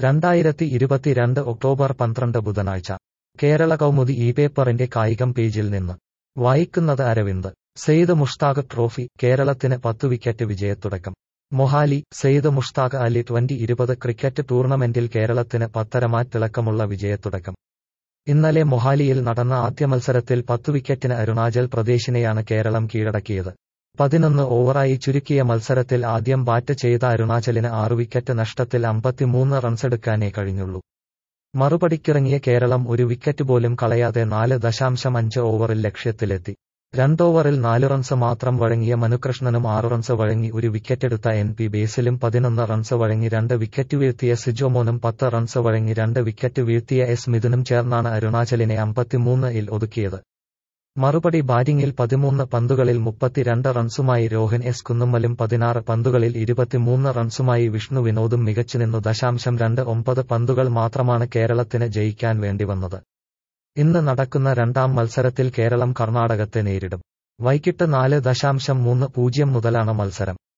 രണ്ടായിരത്തി ഇരുപത്തിരണ്ട് ഒക്ടോബർ പന്ത്രണ്ട് ബുധനാഴ്ച കേരള കൗമുദി ഈ പേപ്പറിന്റെ കായികം പേജിൽ നിന്ന് വായിക്കുന്നത് അരവിന്ദ് സെയ്ദ് മുഷ്താഖ് ട്രോഫി കേരളത്തിന് പത്തു വിക്കറ്റ് വിജയത്തുടക്കം മൊഹാലി സെയ്ദ് മുഷ്താഖ് അലി ട്വന്റി ഇരുപത് ക്രിക്കറ്റ് ടൂർണമെന്റിൽ കേരളത്തിന് പത്തരമാറ്റിളക്കമുള്ള വിജയത്തുടക്കം ഇന്നലെ മൊഹാലിയിൽ നടന്ന ആദ്യ മത്സരത്തിൽ പത്തു വിക്കറ്റിന് അരുണാചൽ പ്രദേശിനെയാണ് കേരളം കീഴടക്കിയത് പതിനൊന്ന് ഓവറായി ചുരുക്കിയ മത്സരത്തിൽ ആദ്യം ബാറ്റ് ചെയ്ത അരുണാചലിന് ആറു വിക്കറ്റ് നഷ്ടത്തിൽ അമ്പത്തിമൂന്ന് റൺസെടുക്കാനേ കഴിഞ്ഞുള്ളൂ മറുപടിക്കിറങ്ങിയ കേരളം ഒരു വിക്കറ്റ് പോലും കളയാതെ നാല് ദശാംശം അഞ്ച് ഓവറിൽ ലക്ഷ്യത്തിലെത്തി രണ്ടോവറിൽ നാല് റൺസ് മാത്രം വഴങ്ങിയ മനുകൃഷ്ണനും ആറ് റൺസ് വഴങ്ങി ഒരു വിക്കറ്റെടുത്ത എൻ പി ബേസിലും പതിനൊന്ന് റൺസ് വഴങ്ങി രണ്ട് വിക്കറ്റ് വീഴ്ത്തിയ സിജോമോനും പത്ത് റൺസ് വഴങ്ങി രണ്ട് വിക്കറ്റ് വീഴ്ത്തിയ എസ് മിഥുനും ചേർന്നാണ് അരുണാചലിനെ അമ്പത്തിമൂന്ന് ഇൽ ഒതുക്കിയത് മറുപടി ബാറ്റിംഗിൽ പതിമൂന്ന് പന്തുകളിൽ മുപ്പത്തിരണ്ട് റൺസുമായി രോഹൻ എസ് കുന്നുമ്മലും പതിനാറ് പന്തുകളിൽ ഇരുപത്തിമൂന്ന് റൺസുമായി വിഷ്ണു വിനോദും മികച്ചുനിന്നു ദശാംശം രണ്ട് ഒമ്പത് പന്തുകൾ മാത്രമാണ് കേരളത്തിന് ജയിക്കാൻ വേണ്ടിവന്നത് ഇന്ന് നടക്കുന്ന രണ്ടാം മത്സരത്തിൽ കേരളം കർണാടകത്തെ നേരിടും വൈകിട്ട് നാല് ദശാംശം മൂന്ന് പൂജ്യം മുതലാണ് മത്സരം